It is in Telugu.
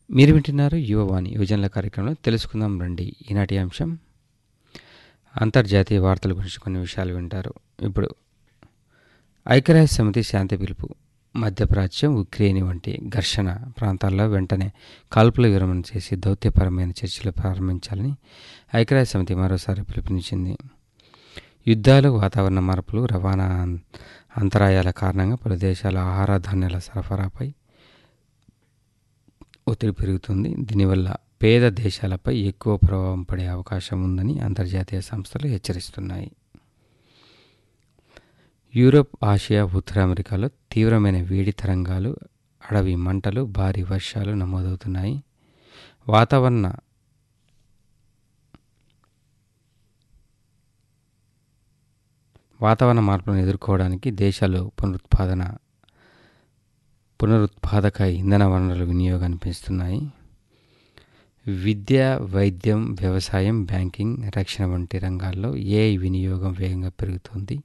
మీరు వింటున్నారు యువవాణి యువజనుల కార్యక్రమంలో తెలుసుకుందాం రండి ఈనాటి అంశం అంతర్జాతీయ వార్తల గురించి కొన్ని విషయాలు వింటారు ఇప్పుడు ఐక్యరాజ్య సమితి శాంతి పిలుపు మధ్యప్రాచ్యం ఉక్రెయిన్ వంటి ఘర్షణ ప్రాంతాల్లో వెంటనే కాల్పుల విరమణ చేసి దౌత్యపరమైన చర్చలు ప్రారంభించాలని ఐక్యరాజ్య సమితి మరోసారి పిలుపునిచ్చింది యుద్ధాలు వాతావరణ మార్పులు రవాణా అం- అంతరాయాల కారణంగా పలు దేశాల ఆహార ధాన్యాల సరఫరాపై ఒత్తిడి పెరుగుతుంది దీనివల్ల పేద దేశాలపై ఎక్కువ ప్రభావం పడే అవకాశం ఉందని అంతర్జాతీయ సంస్థలు హెచ్చరిస్తున్నాయి యూరోప్ ఆసియా ఉత్తర అమెరికాలో తీవ్రమైన వేడి తరంగాలు అడవి మంటలు భారీ వర్షాలు నమోదవుతున్నాయి వాతావరణ వాతావరణ మార్పులను ఎదుర్కోవడానికి దేశాలు పునరుత్పాదన పునరుత్పాదక ఇంధన వనరుల వినియోగాన్ని పెంచుతున్నాయి విద్య వైద్యం వ్యవసాయం బ్యాంకింగ్ రక్షణ వంటి రంగాల్లో ఏఐ వినియోగం వేగంగా పెరుగుతుంది